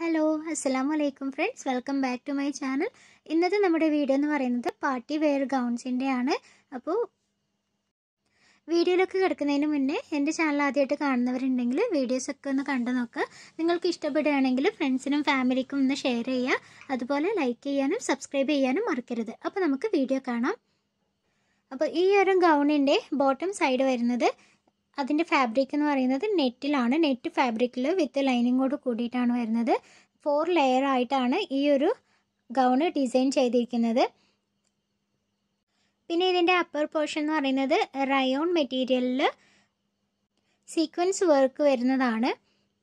hello അസ്സലാമു അലൈക്കും friends welcome back to my channel ഇന്നത്തെ നമ്മുടെ വീഡിയോ എന്ന് പറയുന്നത് പാർട്ടി വെയർ ഗൗൺസിൻ്റെ ആണ് അപ്പോൾ വീഡിയോയിലൊക്കെ കിടക്കുന്നതിന് മുന്നേ എൻ്റെ ചാനൽ ആദ്യമായിട്ട് കാണുന്നവരുണ്ടെങ്കിൽ വീഡിയോസൊക്കെ ഒന്ന് കണ്ടു നോക്കുക നിങ്ങൾക്ക് ഇഷ്ടപ്പെടുകയാണെങ്കിൽ ഫ്രണ്ട്സിനും ഫാമിലിക്കും ഒന്ന് ഷെയർ ചെയ്യുക അതുപോലെ ലൈക്ക് ചെയ്യാനും സബ്സ്ക്രൈബ് ചെയ്യാനും മറക്കരുത് അപ്പോൾ നമുക്ക് വീഡിയോ കാണാം അപ്പോൾ ഈ ഒരു ഗൗണിൻ്റെ ബോട്ടം സൈഡ് വരുന്നത് അതിൻ്റെ ഫാബ്രിക് എന്ന് പറയുന്നത് നെറ്റിലാണ് നെറ്റ് ഫാബ്രിക്കിൽ വിത്ത് ലൈനിങ്ങോട് കൂടിയിട്ടാണ് വരുന്നത് ഫോർ ലെയർ ആയിട്ടാണ് ഈ ഒരു ഗൗണ് ഡിസൈൻ ചെയ്തിരിക്കുന്നത് പിന്നെ ഇതിൻ്റെ അപ്പർ പോർഷൻ എന്ന് പറയുന്നത് റയോൺ മെറ്റീരിയലിൽ സീക്വൻസ് വർക്ക് വരുന്നതാണ്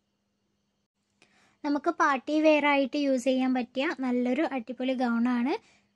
നമുക്ക് പാർട്ടി വെയർ ആയിട്ട് യൂസ് ചെയ്യാൻ പറ്റിയ നല്ലൊരു അടിപൊളി ഗൗണാണ്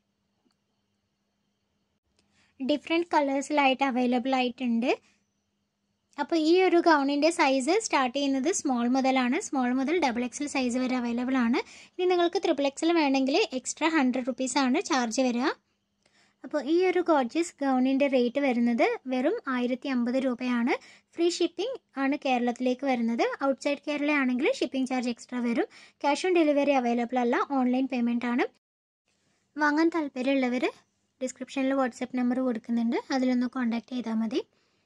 ഡിഫറെൻറ്റ് കളേഴ്സിലായിട്ട് അവൈലബിൾ ആയിട്ടുണ്ട് അപ്പോൾ ഈ ഒരു ഗൗണിൻ്റെ സൈസ് സ്റ്റാർട്ട് ചെയ്യുന്നത് സ്മോൾ മുതലാണ് സ്മോൾ മുതൽ ഡബിൾ എക്സൽ സൈസ് വരെ അവൈലബിൾ ആണ് ഇനി നിങ്ങൾക്ക് ട്രിപ്പിൾ എക്സൽ വേണമെങ്കിൽ എക്സ്ട്രാ ഹൺഡ്രഡ് റുപ്പീസാണ് ചാർജ് വരിക അപ്പോൾ ഈ ഒരു ഗോർജിയസ് ഗൗണിൻ്റെ റേറ്റ് വരുന്നത് വെറും ആയിരത്തി അമ്പത് രൂപയാണ് ഫ്രീ ഷിപ്പിംഗ് ആണ് കേരളത്തിലേക്ക് വരുന്നത് ഔട്ട്സൈഡ് കേരള ആണെങ്കിൽ ഷിപ്പിംഗ് ചാർജ് എക്സ്ട്രാ വരും ക്യാഷ് ഓൺ ഡെലിവറി അവൈലബിൾ അല്ല ഓൺലൈൻ പേയ്മെൻ്റ് ആണ് വാങ്ങാൻ താല്പര്യമുള്ളവർ ഡിസ്ക്രിപ്ഷനിൽ വാട്സപ്പ് നമ്പർ കൊടുക്കുന്നുണ്ട് അതിലൊന്ന് കോൺടാക്ട് ചെയ്താൽ മതി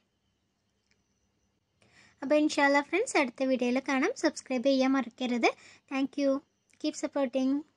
അപ്പോൾ ഇൻഷാല്ല ഫ്രണ്ട്സ് അടുത്ത വീഡിയോയിൽ കാണാം സബ്സ്ക്രൈബ് ചെയ്യാൻ മറക്കരുത് താങ്ക് യു കീപ് സപ്പോർട്ടിങ്